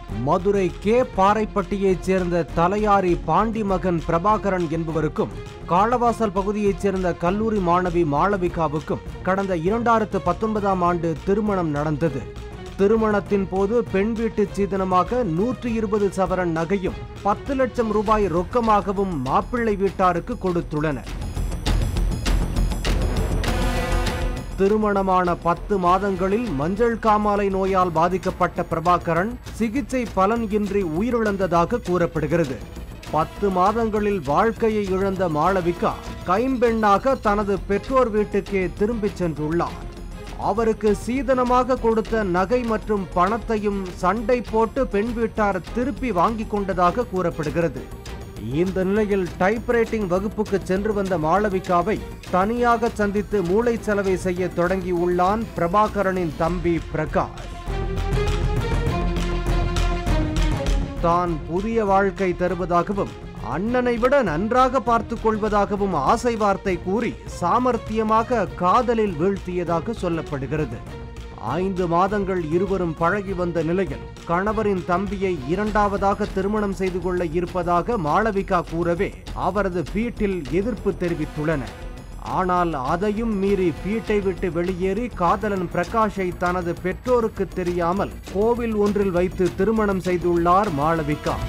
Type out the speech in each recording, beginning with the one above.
Madurai K பாறைப்பட்டியைச் சேர்ந்த தலையாரி பாண்டி மகன் பிரபாகரன் என்பவருக்கும் காளவாசல் பகுதியைச் சேர்ந்த கல்லூரி மாணவி மாளவிகாவுக்கும் கடந்த இரண்டாயிரத்து பத்தொன்பதாம் ஆண்டு திருமணம் நடந்தது திருமணத்தின் போது பெண் வீட்டு சீதனமாக நூற்றி இருபது சவரன் நகையும் பத்து லட்சம் ரூபாய் ரொக்கமாகவும் மாப்பிள்ளை வீட்டாருக்கு கொடுத்துள்ளனர் திருமணமான பத்து மாதங்களில் மஞ்சள் காமாலை நோயால் பாதிக்கப்பட்ட பிரபாகரன் சிகிச்சை பலன் இன்றி உயிரிழந்ததாக கூறப்படுகிறது பத்து மாதங்களில் வாழ்க்கையை இழந்த மாளவிகா கைம்பெண்ணாக தனது பெற்றோர் வீட்டுக்கே திரும்பிச் சென்றுள்ளார் அவருக்கு சீதனமாக கொடுத்த நகை மற்றும் பணத்தையும் சண்டை போட்டு பெண் வீட்டார் திருப்பி வாங்கிக் கொண்டதாக கூறப்படுகிறது இந்த நிலையில் டைப்ரைட்டிங் வகுப்புக்கு சென்று வந்த மாளவிகாவை தனியாக சந்தித்து மூளை செலவை செய்ய தொடங்கியுள்ளான் பிரபாகரனின் தம்பி பிரகாஷ் தான் புதிய வாழ்க்கை தருவதாகவும் அண்ணனை விட நன்றாக பார்த்துக் கொள்வதாகவும் ஆசை வார்த்தை கூறி சாமர்த்தியமாக காதலில் வீழ்த்தியதாக சொல்லப்படுகிறது ஐந்து மாதங்கள் இருவரும் பழகி வந்த நிலையில் கணவரின் தம்பியை இரண்டாவதாக திருமணம் செய்து கொள்ள இருப்பதாக மாளவிகா கூறவே அவரது வீட்டில் எதிர்ப்பு தெரிவித்துள்ளனர் ஆனால் அதையும் மீறி வீட்டை விட்டு வெளியேறி காதலன் பிரகாஷை தனது பெற்றோருக்கு தெரியாமல் கோவில் ஒன்றில் வைத்து திருமணம் செய்துள்ளார் மாளவிகா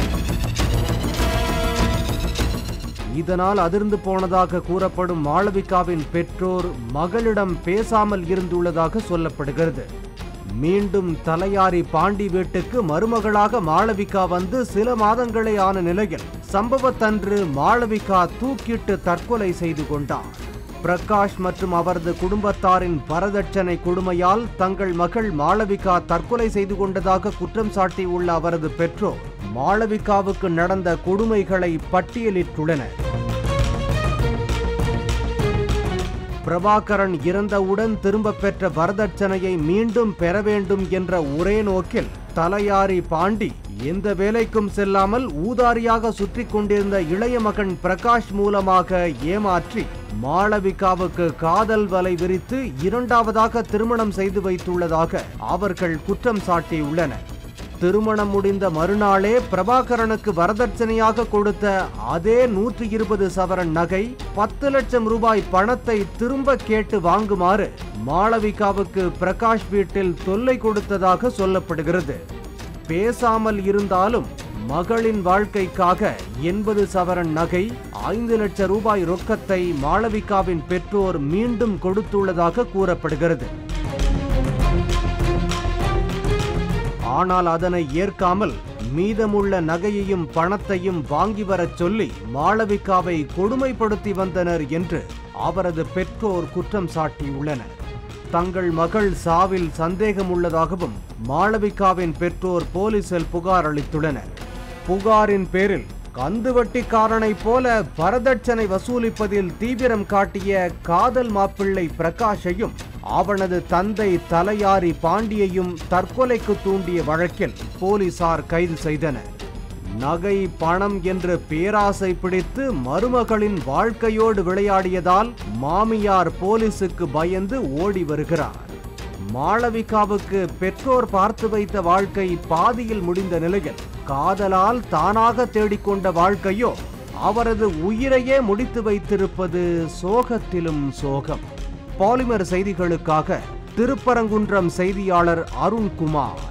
இதனால் அதிர்ந்து போனதாக கூறப்படும் மாளவிகாவின் பெற்றோர் மகளிடம் பேசாமல் இருந்துள்ளதாக சொல்லப்படுகிறது மீண்டும் தலையாரி பாண்டி வீட்டுக்கு மருமகளாக மாளவிகா வந்து சில மாதங்களே ஆன நிலையில் சம்பவத்தன்று மாளவிகா தூக்கிட்டு தற்கொலை செய்து கொண்டார் பிரகாஷ் மற்றும் அவரது குடும்பத்தாரின் வரதட்சணை கொடுமையால் தங்கள் மகள் மாளவிகா தற்கொலை செய்து கொண்டதாக குற்றம் சாட்டியுள்ள அவரது பெற்றோர் மாளவிகாவுக்கு நடந்த கொடுமைகளை பட்டியலிட்டுள்ளனர் பிரபாகரன் இறந்தவுடன் திரும்ப பெற்ற வரதட்சணையை மீண்டும் பெற வேண்டும் என்ற ஒரே நோக்கில் தலையாரி பாண்டி எந்த வேலைக்கும் செல்லாமல் ஊதாரியாக சுற்றி கொண்டிருந்த இளைய மகன் பிரகாஷ் மூலமாக ஏமாற்றி மாளவிகாவுக்கு காதல் வலை விரித்து இரண்டாவதாக திருமணம் செய்து வைத்துள்ளதாக அவர்கள் குற்றம் சாட்டியுள்ளனர் திருமணம் முடிந்த மறுநாளே பிரபாகரனுக்கு வரதட்சணையாக கொடுத்த அதே நூற்றி இருபது சவரன் நகை பத்து லட்சம் ரூபாய் பணத்தை திரும்ப கேட்டு வாங்குமாறு மாளவிகாவுக்கு பிரகாஷ் வீட்டில் தொல்லை கொடுத்ததாக சொல்லப்படுகிறது பேசாமல் இருந்தாலும் மகளின் வாழ்க்கைக்காக எண்பது சவரன் நகை ஐந்து லட்சம் ரூபாய் ரொக்கத்தை மாளவிகாவின் பெற்றோர் மீண்டும் கொடுத்துள்ளதாக கூறப்படுகிறது ஆனால் அதனை ஏற்காமல் மீதமுள்ள நகையையும் பணத்தையும் வாங்கி வரச் சொல்லி மாளவிகாவை கொடுமைப்படுத்தி வந்தனர் என்று அவரது பெற்றோர் குற்றம் சாட்டியுள்ளனர் தங்கள் மகள் சாவில் சந்தேகம் உள்ளதாகவும் மாளவிகாவின் பெற்றோர் போலீசில் புகார் அளித்துள்ளனர் புகாரின் பேரில் கந்துவட்டிக்காரனைப் போல வரதட்சணை வசூலிப்பதில் தீவிரம் காட்டிய காதல் மாப்பிள்ளை பிரகாஷையும் அவனது தந்தை தலையாரி பாண்டியையும் தற்கொலைக்கு தூண்டிய வழக்கில் போலீசார் கைது செய்தனர் நகை பணம் என்று பேராசை பிடித்து மருமகளின் வாழ்க்கையோடு விளையாடியதால் மாமியார் போலீசுக்கு பயந்து ஓடி வருகிறார் மாளவிகாவுக்கு பெற்றோர் பார்த்து வைத்த வாழ்க்கை பாதியில் முடிந்த நிலையில் காதலால் தானாக தேடிக்கொண்ட வாழ்க்கையோ அவரது உயிரையே முடித்து வைத்திருப்பது சோகத்திலும் சோகம் பாலிமர் செய்திகளுக்காக திருப்பரங்குன்றம் செய்தியாளர் அருண்குமார்